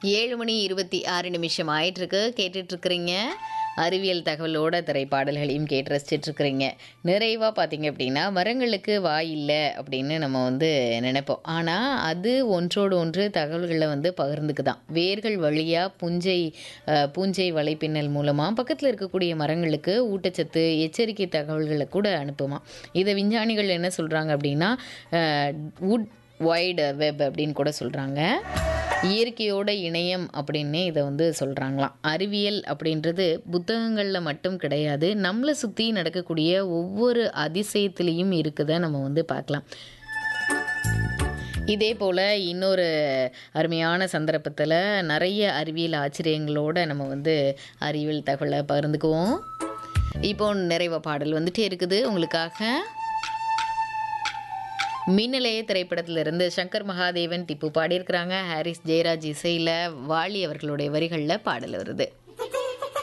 ஏழு மணி இருபத்தி ஆறு நிமிஷம் ஆயிட்டிருக்கு கேட்டுட்ருக்குறீங்க அறிவியல் தகவலோட திரைப்பாடல்களையும் கேட்டு ரசிச்சிட்டு இருக்கிறீங்க நிறைவாக பார்த்தீங்க அப்படின்னா மரங்களுக்கு வாய் இல்லை அப்படின்னு நம்ம வந்து நினைப்போம் ஆனால் அது ஒன்றோடு ஒன்று தகவல்களை வந்து பகிர்ந்துக்குதான் வேர்கள் வழியாக புஞ்சை அஹ், பூஞ்சை வலைப்பின்னல் மூலமாக பக்கத்தில் இருக்கக்கூடிய மரங்களுக்கு ஊட்டச்சத்து எச்சரிக்கை தகவல்களை கூட அனுப்புமா இதை விஞ்ஞானிகள் என்ன சொல்கிறாங்க அப்படின்னா வுட் வைடு வெப் அப்படின்னு கூட சொல்கிறாங்க இயற்கையோட இணையம் அப்படின்னே இதை வந்து சொல்கிறாங்களாம் அறிவியல் அப்படின்றது புத்தகங்களில் மட்டும் கிடையாது நம்மளை சுற்றி நடக்கக்கூடிய ஒவ்வொரு அதிசயத்துலேயும் இருக்குதை நம்ம வந்து பார்க்கலாம் இதே போல் இன்னொரு அருமையான சந்தர்ப்பத்தில் நிறைய அறிவியல் ஆச்சரியங்களோட நம்ம வந்து அறிவியல் தகவலை பகிர்ந்துக்குவோம் இப்போ நிறைவ பாடல் வந்துட்டே இருக்குது உங்களுக்காக மின்னலைய திரைப்படத்திலிருந்து சங்கர் மகாதேவன் திப்பு பாடியிருக்கிறாங்க ஹாரிஸ் ஜெயராஜ் இசையில் வாலி அவர்களுடைய வரிகளில் பாடல் வருது